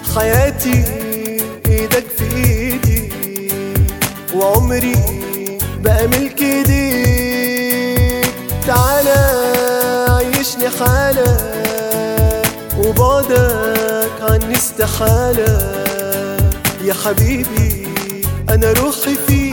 حياتي ايدك في ايدي وعمري بقى ملك ايديك تعالى عيشني حالة وبعدك عني استحالة يا حبيبي انا روحي فيك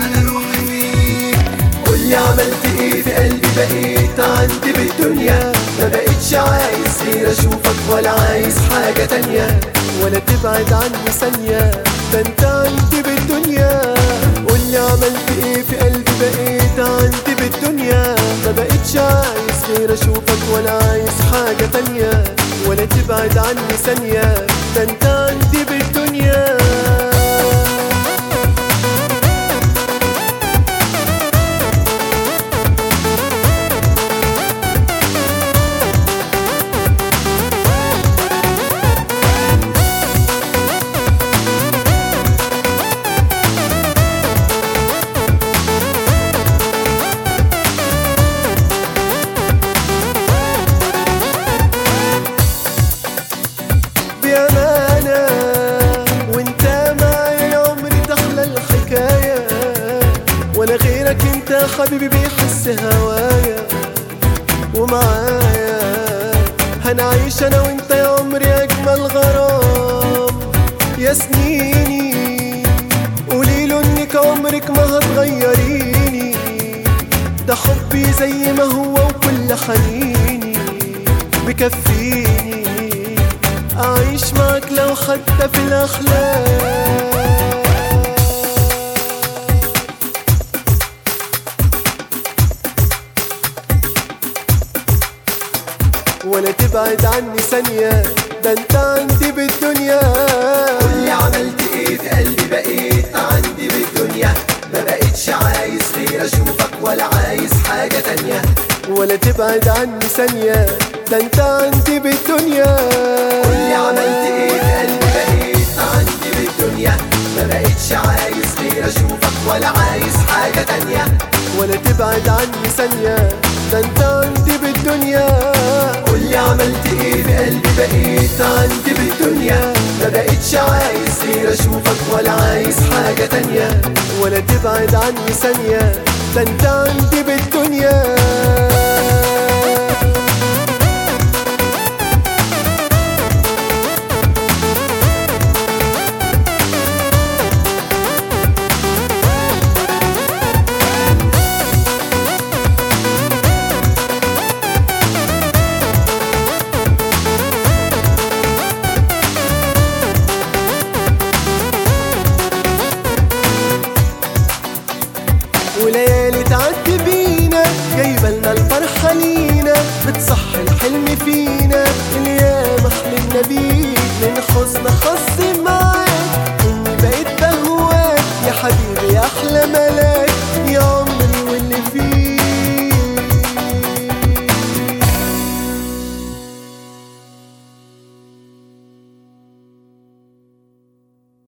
قولي عملت ايه في قلبي بقيت عندي بالدنيا ما بقتش عايز غير اشوفك ولا عايز حاجة تانية ولا تبعد عني ثانية ده انت عندي بالدنيا قولي عملت ايه في قلبي بقيت عندي بالدنيا ما بقتش عايز غير اشوفك ولا عايز حاجة تانية ولا تبعد عني ثانية ده انت عندي بالدنيا بأمانة وانت معايا يا عمري تحلى الحكاية ولا غيرك انت حبيبي بيحس هوايا ومعايا هنعيش انا وانت يا عمري اجمل غرام يا سنيني قوليله انك عمرك ما هتغيريني ده حبي زي ما هو وكل حنيني بكفيني أعيش معك لو حتى في الأحلام ولا تبعد عني ثانية ده انت عندي بالدنيا قولي عملت ايه في قلبي بقيت عندي بالدنيا ما بقتش عايز غير اشوفك ولا عايز حاجة تانية ولا تبعد عني ثانية ده انت عندي بالدنيا قولي عملت ايه في قلبي بقيت عندي بالدنيا ما بقتش عايز غير اشوفك ولا عايز حاجة تانية ولا تبعد عني ثانية ده انت عندي بالدنيا قولي عملت ايه في قلبي بقيت عندي بالدنيا ما بقتش عايز غير اشوفك ولا عايز حاجة تانية ولا تبعد عني ثانية ده انت عندي بالدنيا